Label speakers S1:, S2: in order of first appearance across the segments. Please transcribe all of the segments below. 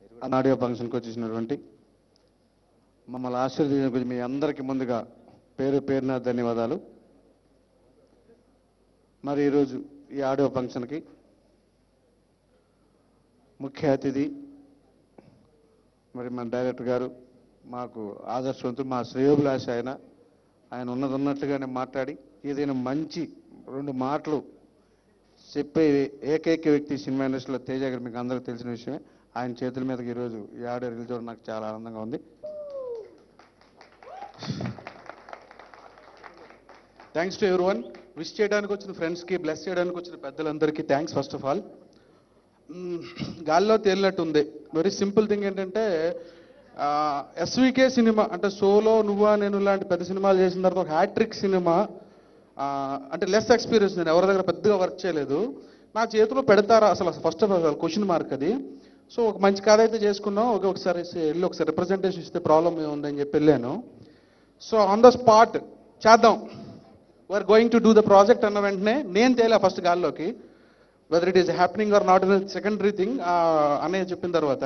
S1: audio ఫంక్షన్కి వచ్చేసినటువంటి మమ్మల్ని ఆశీర్వదించిన మీ అందరికీ ముందుగా పేరు పేరున ధన్యవాదాలు మరి ఈరోజు ఈ ఆడియో ఫంక్షన్కి ముఖ్య అతిథి మరి మన డైరెక్టర్ గారు మాకు ఆదర్శవంతులు మా శ్రేయోభిలాష ఆయన ఆయన ఉన్నది ఉన్నట్లుగానే మాట్లాడి ఏదైనా మంచి రెండు మాటలు చెప్పే ఏకైక వ్యక్తి సినిమా ఇండస్ట్రీలో తేజ గారు మీకు అందరికీ తెలిసిన విషయమే ఆయన చేతుల మీదకి ఈరోజు ఈ ఆడియో రిలీజ్ అవ్వడం నాకు చాలా ఆనందంగా ఉంది thanks to everyone wish చేయడానికి వచ్చిన ఫ్రెండ్స్కి బ్లెస్ చేయడానికి వచ్చిన పెద్దలందరికీ థ్యాంక్స్ ఫస్ట్ ఆఫ్ ఆల్ గాల్లో తేలినట్టు ఉంది వెరీ సింపుల్ థింగ్ ఏంటంటే ఎస్వికే సినిమా అంటే సోలో నువ్వా నేను లాంటి పెద్ద సినిమాలు చేసిన తర్వాత ఒక హ్యాట్రిక్ సినిమా ఆ, అంటే లెస్ ఎక్స్పీరియన్స్ నేను ఎవరి దగ్గర పెద్దగా వర్క్ చేయలేదు నా చేతిలో పెడతారా అసలు first of all question mark అది సో ఒక మంచి కథ అయితే చేసుకున్నాం ఒక ఒకసారి వెళ్ళి ఒకసారి రిప్రజెంటేషన్ ఇస్తే ప్రాబ్లం ఏముందని చెప్పి వెళ్ళాను సో ఆన్ ద స్పాట్ చేద్దాం we're going to do the project అన్న వెంటనే నేను తేలా ఫస్ట్ గాల్లోకి whether it is happening or not in secondary thing అన్నయ్య చెప్పిన తర్వాత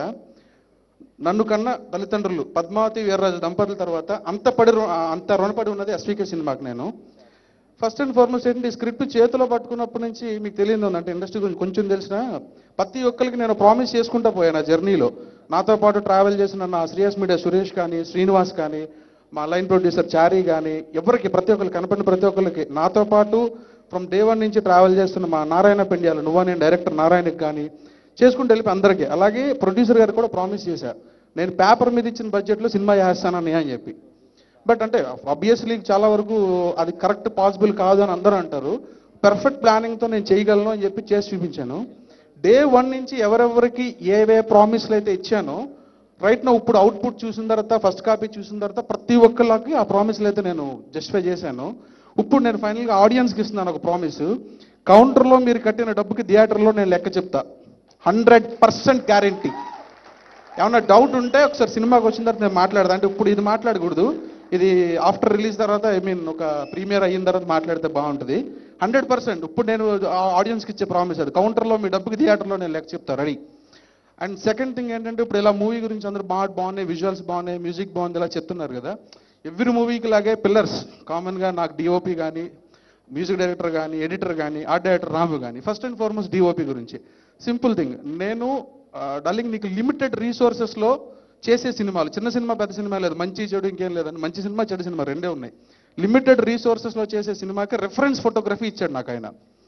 S1: నన్ను కన్నా తల్లిదండ్రులు పద్మావతి వీర్రాజు దంపతుల తర్వాత అంత పడి రు- అంత రుణపడి ఉన్నది ఎస్వికే సినిమాకి నేను ఫస్ట్ అండ్ ఫార్మోస్ట్ ఏంటంటే ఈ స్క్రిప్ట్ చేతిలో పట్టుకున్నప్పటి నుంచి మీకు తెలియదు అంటే ఇండస్ట్రీ గురించి కొంచెం తెలిసిన ప్రతి ఒక్కరికి నేను ప్రామిస్ చేసుకుంటా పోయాను ఆ జర్నీలో నాతో పాటు ట్రావెల్ చేసిన నా శ్రీయస్ మీడియా సురేష్ కానీ శ్రీనివాస్ కానీ మా లైన్ ప్రొడ్యూసర్ చారీ కానీ ఎవరికి ప్రతి ఒక్కరికి కనపడిన ప్రతి ఒక్కరికి నాతో పాటు ఫ్రమ్ డే వన్ నుంచి ట్రావెల్ చేస్తున్న మా నారాయణ పెండ్యాలు నువ్వా నేను డైరెక్టర్ నారాయణకి కానీ చేసుకుంటూ వెళ్ళి అందరికీ అలాగే ప్రొడ్యూసర్ గారు కూడా ప్రామిస్ చేశారు నేను పేపర్ మీద ఇచ్చిన బడ్జెట్లో సినిమా చేస్తానని అని చెప్పి బట్ అంటే ఆబ్వియస్లీ చాలా వరకు అది కరెక్ట్ పాసిబుల్ కాదు అని అందరూ అంటారు పర్ఫెక్ట్ ప్లానింగ్తో నేను చేయగలను అని చెప్పి చేసి చూపించాను డే వన్ నుంచి ఎవరెవరికి ఏవే ప్రామిస్లు అయితే ఇచ్చానో రైట్ నా ఇప్పుడు అవుట్పుట్ చూసిన తర్వాత ఫస్ట్ కాపీ చూసిన తర్వాత ప్రతి ఒక్కళ్ళకి ఆ ప్రామిస్లు అయితే నేను జస్టిఫై చేశాను ఇప్పుడు నేను ఫైనల్గా ఆడియన్స్కి ఇస్తున్నాను ఒక ప్రామిస్ కౌంటర్లో మీరు కట్టిన డబ్బుకి థియేటర్లో నేను లెక్క చెప్తా హండ్రెడ్ పర్సెంట్ గ్యారంటీ ఏమన్నా డౌట్ ఉంటే ఒకసారి సినిమాకి వచ్చిన తర్వాత నేను మాట్లాడదా అంటే ఇప్పుడు ఇది మాట్లాడకూడదు ఇది ఆఫ్టర్ రిలీజ్ తర్వాత ఐ మీన్ ఒక ప్రీమియర్ అయిన తర్వాత మాట్లాడితే బాగుంటుంది హండ్రెడ్ పర్సెంట్ ఇప్పుడు నేను ఆడియన్స్కి ఇచ్చే ప్రామిస్ అది కౌంటర్లో మీ డబ్బుకి థియేటర్లో నేను లెక్క చెప్తా రెడీ అండ్ సెకండ్ థింగ్ ఏంటంటే ఇప్పుడు ఇలా మూవీ గురించి అందరూ బాగా బాగున్నాయి విజువల్స్ బాగున్నాయి మ్యూజిక్ బాగుంది ఇలా చెప్తున్నారు కదా ఎవ్రీ మూవీకి లాగే పిల్లర్స్ కామన్గా నాకు డిఓపి కానీ మ్యూజిక్ డైరెక్టర్ కానీ ఎడిటర్ కానీ ఆర్ట్ డైరెక్టర్ రాము కానీ ఫస్ట్ అండ్ ఫార్మోస్ట్ డిఓపి గురించి సింపుల్ థింగ్ నేను డల్లింగ్ నీకు లిమిటెడ్ రీసోర్సెస్లో చేసే సినిమాలు చిన్న సినిమా పెద్ద సినిమా లేదు మంచి చెడు ఇంకేం లేదని మంచి సినిమా చెడు సినిమా రెండే ఉన్నాయి లిమిటెడ్ రీసోర్సెస్లో చేసే సినిమాకి రెఫరెన్స్ ఫోటోగ్రఫీ ఇచ్చాడు నాకు ఆయన